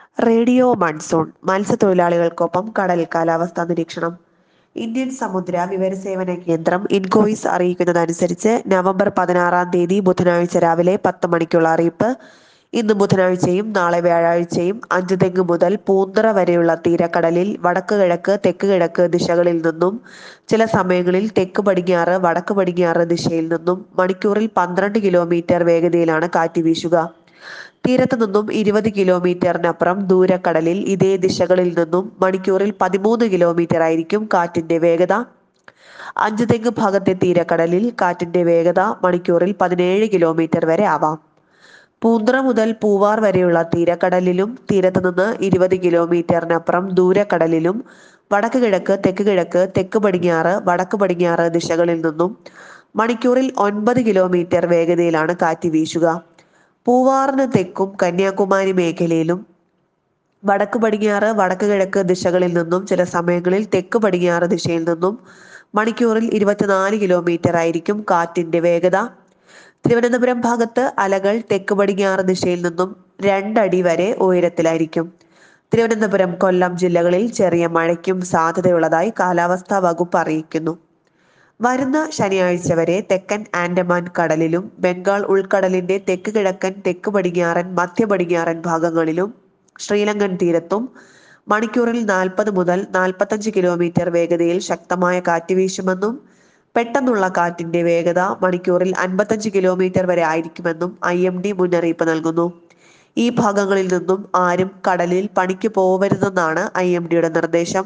radio monsoon മത്സ്യത്തൊഴിലാളികൾക്കൊപ്പം കടൽ കാലാവസ്ഥാ നിരീക്ഷണം ഇന്ത്യൻ സമുദ്ര വിവരസേവന കേന്ദ്രം ഇൻകോയിസ് അറിയിക്കുന്നതനുസരിച്ച് നവംബർ പതിനാറാം തീയതി ബുധനാഴ്ച രാവിലെ പത്ത് മണിക്കുള്ള അറിയിപ്പ് ഇന്ന് ബുധനാഴ്ചയും നാളെ വ്യാഴാഴ്ചയും അഞ്ചുതെങ്ങ് മുതൽ പൂന്തറ വരെയുള്ള തീരക്കടലിൽ വടക്ക് കിഴക്ക് തെക്ക് കിഴക്ക് ദിശകളിൽ നിന്നും ചില സമയങ്ങളിൽ തെക്ക് പടിഞ്ഞാറ് വടക്ക് പടിഞ്ഞാറ് ദിശയിൽ നിന്നും മണിക്കൂറിൽ പന്ത്രണ്ട് കിലോമീറ്റർ വേഗതയിലാണ് കാറ്റ് വീശുക തീരത്ത് നിന്നും ഇരുപത് കിലോമീറ്ററിനപ്പുറം ദൂരക്കടലിൽ ഇതേ ദിശകളിൽ നിന്നും മണിക്കൂറിൽ പതിമൂന്ന് കിലോമീറ്റർ ആയിരിക്കും കാറ്റിന്റെ വേഗത അഞ്ചുതെങ്ങ് ഭാഗത്തെ തീരക്കടലിൽ കാറ്റിന്റെ വേഗത മണിക്കൂറിൽ പതിനേഴ് കിലോമീറ്റർ വരെ ആവാം പൂന്തറ മുതൽ പൂവാർ വരെയുള്ള തീരക്കടലിലും തീരത്ത് നിന്ന് ഇരുപത് കിലോമീറ്ററിനപ്പുറം ദൂരക്കടലിലും വടക്ക് കിഴക്ക് തെക്ക് കിഴക്ക് തെക്ക് പടിഞ്ഞാറ് വടക്ക് പടിഞ്ഞാറ് ദിശകളിൽ നിന്നും മണിക്കൂറിൽ ഒൻപത് കിലോമീറ്റർ വേഗതയിലാണ് കാറ്റ് വീശുക പൂവാറിന് തെക്കും കന്യാകുമാരി മേഖലയിലും വടക്ക് പടിഞ്ഞാറ് വടക്ക് കിഴക്ക് ദിശകളിൽ നിന്നും ചില സമയങ്ങളിൽ തെക്ക് പടിഞ്ഞാറ് ദിശയിൽ നിന്നും മണിക്കൂറിൽ ഇരുപത്തിനാല് കിലോമീറ്റർ ആയിരിക്കും കാറ്റിന്റെ വേഗത തിരുവനന്തപുരം ഭാഗത്ത് അലകൾ തെക്ക് പടിഞ്ഞാറ് ദിശയിൽ നിന്നും രണ്ടടി വരെ ഉയരത്തിലായിരിക്കും തിരുവനന്തപുരം കൊല്ലം ജില്ലകളിൽ ചെറിയ മഴയ്ക്കും സാധ്യതയുള്ളതായി കാലാവസ്ഥാ വകുപ്പ് അറിയിക്കുന്നു വരുന്ന ശനിയാഴ്ച വരെ തെക്കൻ ആൻഡമാൻ കടലിലും ബംഗാൾ ഉൾക്കടലിന്റെ തെക്ക് കിഴക്കൻ തെക്ക് പടിഞ്ഞാറൻ മധ്യ പടിഞ്ഞാറൻ ഭാഗങ്ങളിലും ശ്രീലങ്കൻ തീരത്തും മണിക്കൂറിൽ നാൽപ്പത് മുതൽ നാൽപ്പത്തഞ്ച് കിലോമീറ്റർ വേഗതയിൽ ശക്തമായ കാറ്റ് വീശുമെന്നും പെട്ടെന്നുള്ള കാറ്റിന്റെ വേഗത മണിക്കൂറിൽ അൻപത്തഞ്ച് കിലോമീറ്റർ വരെ ആയിരിക്കുമെന്നും ഐ എം ഡി മുന്നറിയിപ്പ് നൽകുന്നു ഈ ഭാഗങ്ങളിൽ നിന്നും ആരും കടലിൽ പണിക്ക് പോവരുതെന്നാണ് ഐ എം ഡിയുടെ നിർദ്ദേശം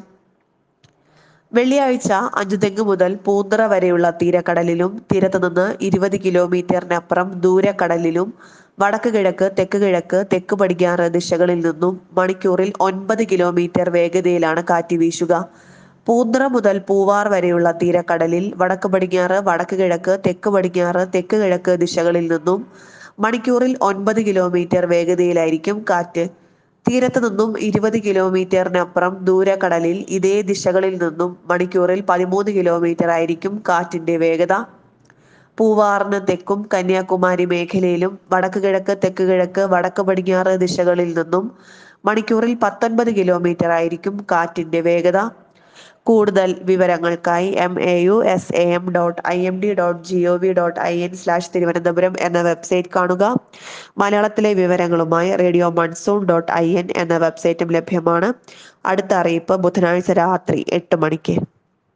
വെള്ളിയാഴ്ച അഞ്ചുതെങ്ങ് മുതൽ പൂന്തറ വരെയുള്ള തീരക്കടലിലും തീരത്ത് നിന്ന് ഇരുപത് കിലോമീറ്ററിനപ്പുറം ദൂരക്കടലിലും വടക്ക് കിഴക്ക് തെക്ക് കിഴക്ക് തെക്ക് പടിഞ്ഞാറ് ദിശകളിൽ നിന്നും മണിക്കൂറിൽ ഒൻപത് കിലോമീറ്റർ വേഗതയിലാണ് കാറ്റ് വീശുക പൂന്തറ മുതൽ പൂവാർ വരെയുള്ള തീരക്കടലിൽ വടക്ക് പടിഞ്ഞാറ് വടക്ക് കിഴക്ക് തെക്ക് പടിഞ്ഞാറ് തെക്ക് കിഴക്ക് ദിശകളിൽ നിന്നും മണിക്കൂറിൽ ഒൻപത് കിലോമീറ്റർ വേഗതയിലായിരിക്കും കാറ്റ് തീരത്ത് നിന്നും ഇരുപത് കിലോമീറ്ററിനപ്പുറം ദൂരക്കടലിൽ ഇതേ ദിശകളിൽ നിന്നും മണിക്കൂറിൽ പതിമൂന്ന് കിലോമീറ്റർ ആയിരിക്കും കാറ്റിന്റെ വേഗത പൂവാറിന് തെക്കും കന്യാകുമാരി മേഖലയിലും വടക്ക് കിഴക്ക് തെക്ക് കിഴക്ക് വടക്ക് പടിഞ്ഞാറ് ദിശകളിൽ നിന്നും മണിക്കൂറിൽ പത്തൊൻപത് കിലോമീറ്റർ ആയിരിക്കും കാറ്റിന്റെ വേഗത കൂടുതൽ വിവരങ്ങൾക്കായി M A U S A M dot I M D dot G O V dot I N slash Thiruvananthapuram എന്ന വെബ്സൈറ്റ് കാണുക മലയാളത്തിലെ വിവരങ്ങളുമായി radio monsoon dot I N എന്ന വെബ്സൈറ്റും ലഭ്യമാണ് അടുത്ത അറിയിപ്പ് ബുധനാഴ്ച രാത്രി എട്ട് മണിക്ക്